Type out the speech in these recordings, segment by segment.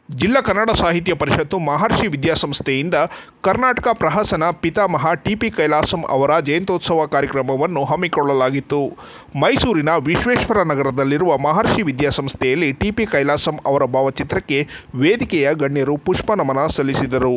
ಜಿಲ್ಲಾ ಕನ್ನಡ ಸಾಹಿತ್ಯ ಪರಿಷತ್ತು ಮಹರ್ಷಿ ವಿದ್ಯಾಸಂಸ್ಥೆಯಿಂದ ಕರ್ನಾಟಕ ಪ್ರಹಸನ ಪಿತಾಮಹ ಟಿಪಿ ಕೈಲಾಸಂ ಅವರ ಜಯಂತ್ಯೋತ್ಸವ ಕಾರ್ಯಕ್ರಮವನ್ನು ಹಮ್ಮಿಕೊಳ್ಳಲಾಗಿತ್ತು ಮೈಸೂರಿನ ವಿಶ್ವೇಶ್ವರ ನಗರದಲ್ಲಿರುವ ಮಹರ್ಷಿ ವಿದ್ಯಾಸಂಸ್ಥೆಯಲ್ಲಿ ಟಿಪಿ ಕೈಲಾಸಂ ಅವರ ಭಾವಚಿತ್ರಕ್ಕೆ ವೇದಿಕೆಯ ಗಣ್ಯರು ಪುಷ್ಪ ನಮನ ಸಲ್ಲಿಸಿದರು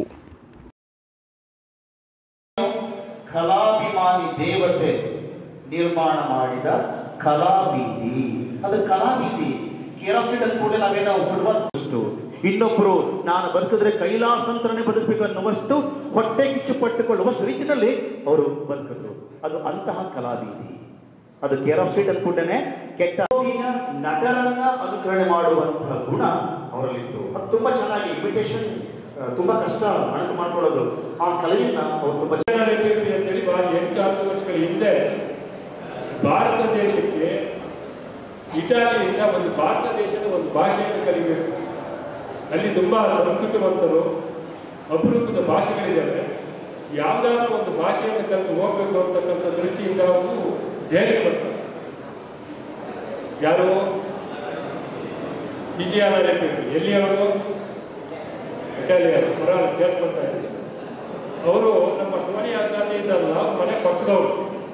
ಕಲಾಭಿಮಾನಿ ದೇವತೆ ನಿರ್ಮಾಣ ಮಾಡಿದ ಕಲಾಬೀದಿ ಅದು ಕಲಾಬೀದಿ ಕೆರೋಸಿನ್ ಕೂಡ ನಾವೇನೋ ಬಿಡುವಷ್ಟು ಇನ್ನೊಬ್ರು ನಾನು ಬದುಕಿದ್ರೆ ಕೈಲಾಸಂತರನೇ ಬದುಕಬೇಕು ಅನ್ನುವಷ್ಟು ಹೊಟ್ಟೆ ಕಿಚ್ಚು ಪಟ್ಟುಕೊಳ್ಳುವಷ್ಟು ರೀತಿಯಲ್ಲಿ ಅವರು ಬದುಕಿದ್ರು ಅದು ಅಂತಹ ಕಲಾಬೀದಿ ಅದು ಕೆರೋಸಿನ್ ಕೂಡನೆ ಕೆಟ್ಟ ನಟರನ್ನ ಅನುಕರಣೆ ಮಾಡುವಂತಹ ಗುಣ ಅವರಲ್ಲಿತ್ತು ಅದು ತುಂಬಾ ಚೆನ್ನಾಗಿ ಇಮಿಟೇಷನ್ ತುಂಬಾ ಕಷ್ಟ ಅಣಕು ಮಾಡ್ಕೊಳ್ಳೋದು ಆ ಕಲೆಯನ್ನ ಅವರು ತುಂಬಾ ಲಿಪಿ ಅಂತೇಳಿ ಬಹಳ ಎಂಟು ಹತ್ತು ವರ್ಷಗಳ ಹಿಂದೆ ಭಾರತ ದೇಶಕ್ಕೆ ಇಟಾಲಿಯಿಂದ ಒಂದು ಭಾರತ ದೇಶದ ಒಂದು ಭಾಷೆಯನ್ನು ಕಲಿಬೇಕು ಅಲ್ಲಿ ತುಂಬಾ ಸಂಸ್ಕೃತವಂತರು ಅಪರೂಪದ ಭಾಷೆಗಳಿದ್ದಾವೆ ಯಾವುದಾದ್ರೂ ಒಂದು ಭಾಷೆಯನ್ನು ಕಲಿತು ಹೋಗ್ಬೇಕು ಅಂತಕ್ಕಂಥ ದೃಷ್ಟಿಯಿಂದ ಅವರು ಧೈರ್ಯ ಬರ್ತಾರೆ ಯಾರು ವಿಜಯಾನ ಲಿಪಿ ಎಲ್ಲಿಯವರು ಇಟಾಲಿಯರು ಹೊರ ಕೇಳಿಸ್ಕೊಳ್ತಾ ಇದ್ದಾರೆ ಅವರು ನಮ್ಮ ಸೋನಿಯಾ ಗಾಂಧಿ ಇದ್ದಲ್ಲ ಅವ್ರ ಮನೆ ಪಕ್ಕದವರು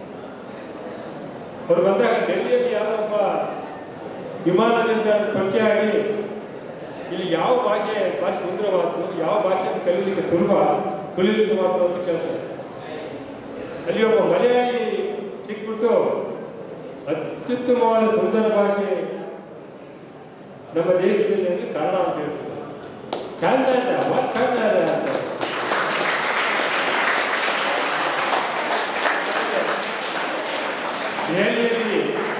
ಅವ್ರು ಬಂದಾಗ ಡೆಲ್ಲಿಯಲ್ಲಿ ಯಾರೋ ಒಬ್ಬ ವಿಮಾನ ನಿಲ್ದಾಣ ಪರಿಚಯ ಆಗಿ ಇಲ್ಲಿ ಯಾವ ಭಾಷೆ ಭಾಷೆ ಸುಂದರವಾದ್ದು ಯಾವ ಭಾಷೆಯನ್ನು ಕಲೀಲಿಕ್ಕೆ ಸುಲಭ ಸುಲಲಿತವಾದ್ದು ಅಂತ ಕೇಳ್ತಾರೆ ಅಲ್ಲಿ ಒಬ್ಬ ಮಲಯಾಳಿ ಸಿಕ್ಬಿಟ್ಟು ಅತ್ಯುತ್ತಮವಾದ ಸುಂದರ ಭಾಷೆ ನಮ್ಮ ದೇಶದಲ್ಲಿ ಅಂದ್ರೆ ಕನ್ನಡ ಅಂತ ಹೇಳ್ತಾರೆ ಕನ್ನಡ what ಕನ್ನಡ ಅಂತ ದೆಹಲಿಯಲ್ಲಿ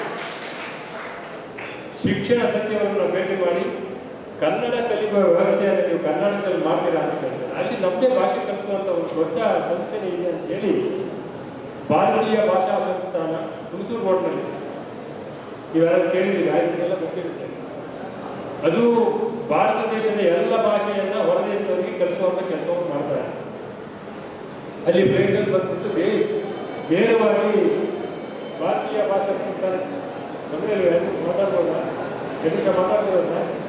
ಶಿಕ್ಷಣ ಸಚಿವರನ್ನು ಭೇಟಿ ಮಾಡಿ ಕನ್ನಡ ಕಲಿಯುವ ವ್ಯವಸ್ಥೆಯನ್ನು ನೀವು ಕನ್ನಡದಲ್ಲಿ ಮಾಡ್ತೀರಾ ಅಂತ ಕೇಳ್ತಾರೆ ಅಲ್ಲಿ ನಮ್ಮದೇ ಭಾಷೆ ಕಲಿಸುವಂತ ಒಂದು ದೊಡ್ಡ ಸಂಸ್ಥೆ ಇದೆ ಅಂತ ಹೇಳಿ ಭಾರತೀಯ ಭಾಷಾ ಸಂಸ್ಥಾನ ಹುಣಸೂರು ರೋಡ್ನಲ್ಲಿ ನೀವೆಲ್ಲ ಕೇಳಿದ್ದೀರಿ ಆಯ್ಕೆಲ್ಲ ಗೊತ್ತಿರುತ್ತೆ ಅದು ಭಾರತ ದೇಶದ ಎಲ್ಲ ಭಾಷೆಯನ್ನ ಹೊರದೇಶದವರಿಗೆ ಕಲಿಸುವಂತ ಕೆಲಸವನ್ನು ಮಾಡ್ತಾರೆ ಅಲ್ಲಿ ಬ್ರೇಕಲ್ಲಿ ಬಂದ್ಬಿಟ್ಟು ಬೇ ನೇರವಾಗಿ ಭಾರತೀಯ ಭಾಷಾ ಸಂಸ್ಥಾನ ನಮ್ಮಲ್ಲಿ ಮಾತಾಡ್ಬೋದಾ ಎದುರು ಮಾತಾಡ್ಬೋದಾ ಸರ್